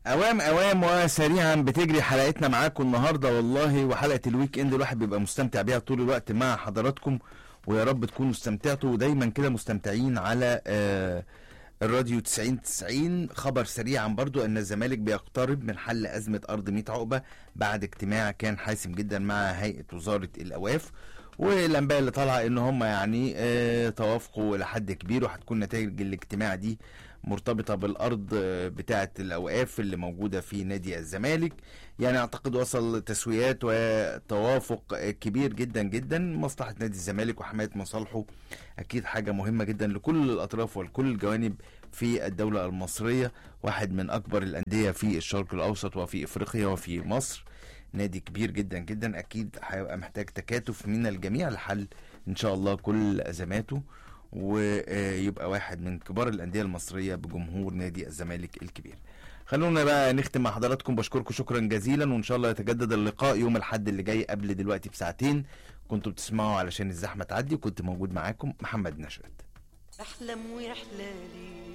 اوام اوام وسريعا بتجري حلقتنا معاكم النهارده والله وحلقه الويك اند الواحد بيبقى مستمتع بيها طول الوقت مع حضراتكم ويا رب تكونوا استمتعتوا ودايما كده مستمتعين على آه الراديو 90 90 خبر سريعا برضو ان الزمالك بيقترب من حل ازمه ارض 100 عقبه بعد اجتماع كان حاسم جدا مع هيئه وزاره الاوقاف والانباء اللي طالعه ان هم يعني آه توافقوا لحد كبير وهتكون نتائج الاجتماع دي مرتبطه بالارض آه، بتاعه الاوقاف اللي موجوده في نادي الزمالك يعني اعتقد وصل تسويات وتوافق آه، كبير جدا جدا مصلحه نادي الزمالك وحمايه مصالحه اكيد حاجه مهمه جدا لكل الاطراف ولكل الجوانب في الدوله المصريه واحد من اكبر الانديه في الشرق الاوسط وفي افريقيا وفي مصر نادي كبير جدا جدا اكيد هيبقى محتاج تكاتف من الجميع لحل ان شاء الله كل ازماته ويبقى واحد من كبار الانديه المصريه بجمهور نادي الزمالك الكبير خلونا بقى نختم مع حضراتكم بشكركم شكرا جزيلا وان شاء الله يتجدد اللقاء يوم الاحد اللي جاي قبل دلوقتي بساعتين كنتوا بتسمعوا علشان الزحمه تعدي وكنت موجود معاكم محمد نشأت احلم ويحلالي